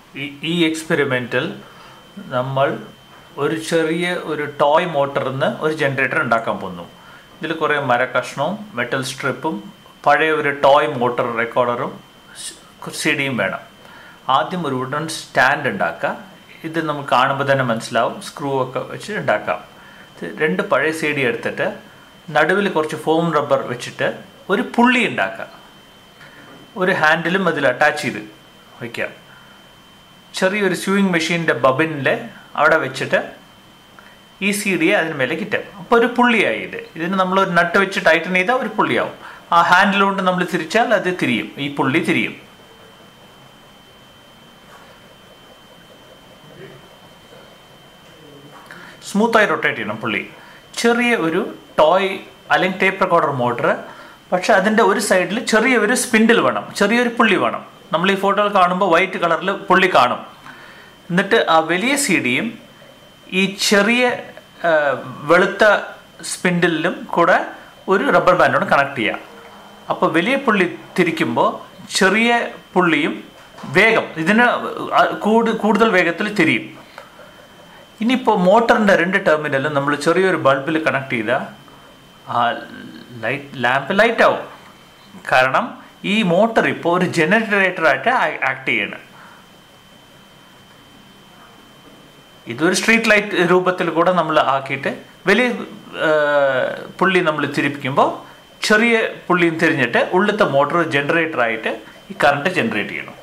ഈ- ഈ എക്സ്പെരിമെൻറ്റിൽ നമ്മൾ ഒരു ചെറിയ ഒരു ടോയ് മോട്ടറിൽ നിന്ന് ഒരു ജനറേറ്റർ ഉണ്ടാക്കാൻ പോകുന്നു ഇതിൽ കുറേ മരക്കഷ്ണവും മെറ്റൽ സ്ട്രിപ്പും പഴയ ഒരു ടോയ് മോട്ടർ റെക്കോർഡറും സി ഡിയും വേണം ആദ്യം ഒരു വുഡൻ സ്റ്റാൻഡ് ഉണ്ടാക്കുക ഇത് നമുക്ക് കാണുമ്പോൾ തന്നെ മനസ്സിലാവും സ്ക്രൂ ഒക്കെ വെച്ച് ഉണ്ടാക്കാം ഇത് രണ്ട് പഴയ സി ഡി എടുത്തിട്ട് നടുവിൽ കുറച്ച് ഫോം റബ്ബർ വെച്ചിട്ട് ഒരു പുള്ളി ഉണ്ടാക്കുക ഒരു ഹാൻഡിലും അതിൽ അറ്റാച്ച് ചെയ്ത് വയ്ക്കാം ചെറിയൊരു സ്യൂയിങ് മെഷീൻ്റെ ബബിനിൽ അവിടെ വെച്ചിട്ട് ഈ സി ഡിയെ അതിന് മേലെ കിട്ടും അപ്പോൾ ഒരു പുള്ളിയായി ഇത് ഇതിന് നമ്മൾ ഒരു നട്ട് വെച്ച് ടൈറ്റൻ ചെയ്താൽ ഒരു പുള്ളിയാവും ആ ഹാൻഡിൽ കൊണ്ട് നമ്മൾ തിരിച്ചാൽ അത് തിരിയും ഈ പുള്ളി തിരിയും സ്മൂത്തായി റൊട്ടേറ്റ് ചെയ്യണം പുള്ളി ചെറിയ ഒരു ടോയ് അല്ലെങ്കിൽ ടേപ്പ് റെക്കോർഡർ മോട്ടർ പക്ഷെ അതിൻ്റെ ഒരു സൈഡിൽ ചെറിയ ഒരു സ്പിൻഡിൽ വേണം ചെറിയൊരു പുള്ളി വേണം നമ്മൾ ഈ ഫോട്ടോയിൽ കാണുമ്പോൾ വൈറ്റ് കളറിൽ പുള്ളി കാണും എന്നിട്ട് ആ വലിയ സി ഡിയും ഈ ചെറിയ ആ, വെളുത്ത സ്പിൻഡിലും കൂടെ ഒരു റബ്ബർ ബാൻഡോട് കണക്ട് ചെയ്യാം അപ്പോൾ വലിയ പുള്ളി തിരിക്കുമ്പോൾ ചെറിയ പുള്ളിയും വേഗം ഇതിന് ആ, കൂടു- കൂടുതൽ വേഗത്തിൽ തിരിയും ഇനിയിപ്പോൾ മോട്ടറിൻ്റെ രണ്ട് ടെർമിനലും നമ്മൾ ചെറിയൊരു ബൾബിൽ കണക്ട് ചെയ്താൽ ആ ലൈറ്റ് ലാമ്പ് ലൈറ്റ് ആവും കാരണം ഈ മോട്ടർ ഇപ്പോൾ ഒരു ജനറേറ്ററായിട്ട് ആക്ട് ചെയ്യണം ഇതൊരു സ്ട്രീറ്റ് ലൈറ്റ് രൂപത്തിൽ കൂടെ നമ്മൾ ആക്കിയിട്ട് വലിയ ആ, പുള്ളി നമ്മൾ തിരിപ്പിക്കുമ്പോൾ ചെറിയ പുള്ളിയും തിരിഞ്ഞിട്ട് ഉള്ളിലത്തെ മോട്ടർ ജനറേറ്ററായിട്ട് ഈ കറണ്ട് ജനറേറ്റ് ചെയ്യണം